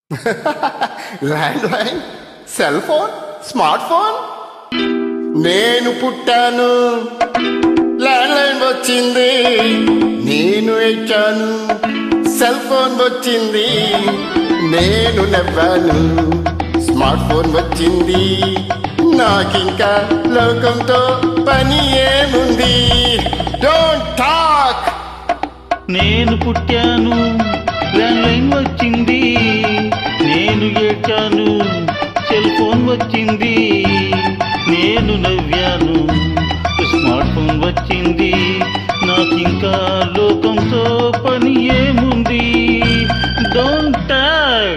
Land landline cell phone smartphone నేను పుట్టాను land line వచ్చింది నేను ఎక్కాను సెల్ ఫోన్ వచ్చింది నేను నవ్వాను స్మార్ట్ ఫోన్ వచ్చింది నాకింకా లోకంతో పని ఏముంది డోంట్ టాక్ నేను పుట్టాను ల్యాండ్లైన్ వచ్చింది నేను ఏడ్చాను సెల్ ఫోన్ వచ్చింది నేను నవ్వాను స్మార్ట్ ఫోన్ వచ్చింది నాకింకా లోకంతో పని ఏముంది డోంట్ టాక్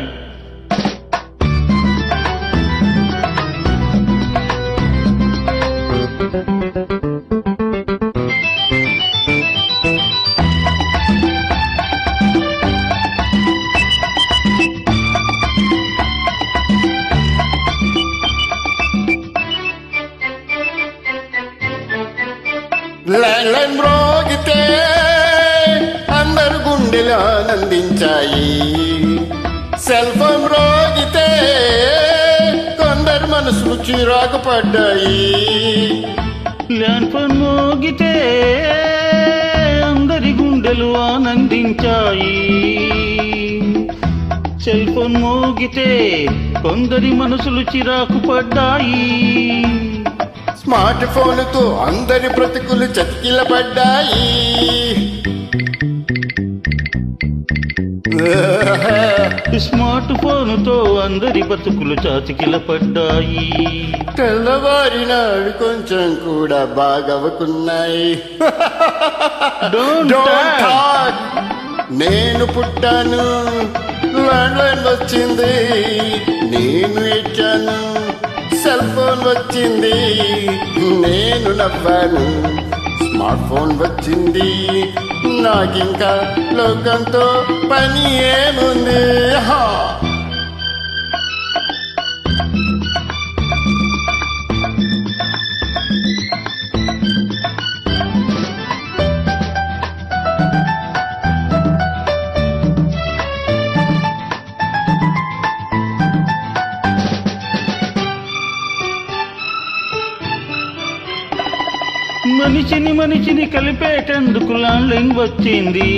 ల్యాండ్ లైన్ మ్రోగితే అందరు గుండెలు ఆనందించాయి సెల్ ఫోన్ మ్రోగితే కొందరు మనసులు చిరాకు పడ్డాయి ల్యాండ్ ఫోన్ మోగితే అందరి గుండెలు ఆనందించాయి సెల్ ఫోన్ మోగితే కొందరి మనసులు చిరాకు పడ్డాయి స్మార్ట్ ఫోన్తో అందరి బ్రతుకులు చతికిల పడ్డాయి స్మార్ట్ ఫోన్తో అందరి బతుకులు చాతికిల పడ్డాయి తెల్లవారినాడు కొంచెం కూడా బాగవుకున్నాయి Don't Don't talk. talk. నేను పుట్టాను ల్యాండ్ లైన్ వచ్చింది నేను ఎక్కాను సెల్ ఫోన్ వచ్చింది నేను నవ్వాను స్మార్ట్ ఫోన్ వచ్చింది నాకింకా లోకంతో పని ఏముంది హా మనిషిని మనిషిని కలిపేటందుకు ల్యాండ్లైన్ వచ్చింది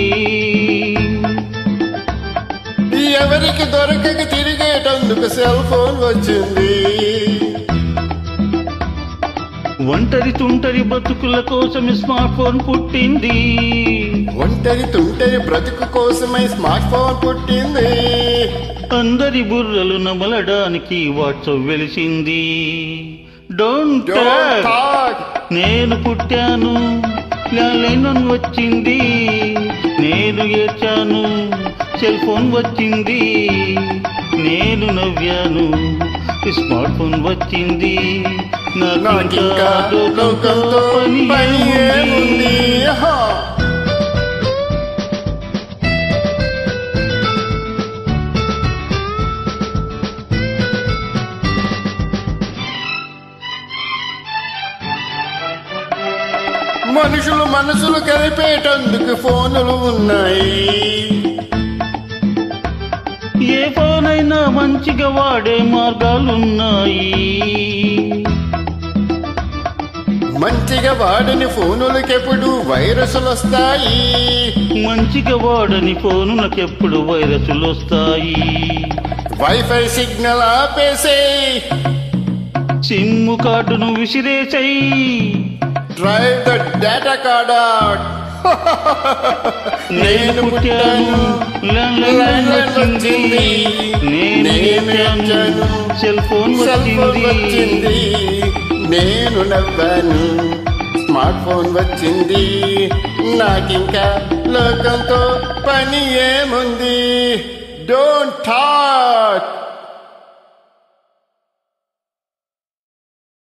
ఎవరికి దొరకక తిరిగేటందుకు సెల్ ఫోన్ వచ్చింది ఒంటరి తుంటరి బతుకుల కోసం స్మార్ట్ ఫోన్ పుట్టింది ఒంటరి తుంటరి బ్రతుకు కోసమై స్మార్ట్ ఫోన్ పుట్టింది అందరి బుర్రలు నమలడానికి వాట్సాప్ వెలిసింది డోంట్ Don't talk. నేను పుట్టాను ల్యాండ్లైన్ వచ్చింది నేను ఏడ్చాను సెల్ ఫోన్ వచ్చింది నేను నవ్వాను స్మార్ట్ ఫోన్ వచ్చింది నాకింకా నాకింకా లోకంతో పని ఏముంది హా. మనుషులు మనసులు కలిపేటందుకు ఫోనులు ఉన్నాయి ఏ ఫోన్ అయినా మంచిగా వాడే మార్గాలున్నాయి మంచిగా వాడని ఫోనులకెప్పుడు వైరస్లు వస్తాయి మంచిగా వాడని ఫోనులకెప్పుడు వైరస్లు వస్తాయి వైఫై సిగ్నల్ ఆపేసే సిమ్ కార్డును విసిరేసై drive the data card out నేను పుట్టాను ల్యాండ్లైన్ వచ్చింది నేను ఎక్కాను సెల్ ఫోన్ సెల్ ఫోన్ వచ్చింది వచ్చింది నేను నవ్వాను స్మార్ట్ ఫోన్ వచ్చింది నాకింకా లోకంతో పని ఏముంది డోంట్ టాక్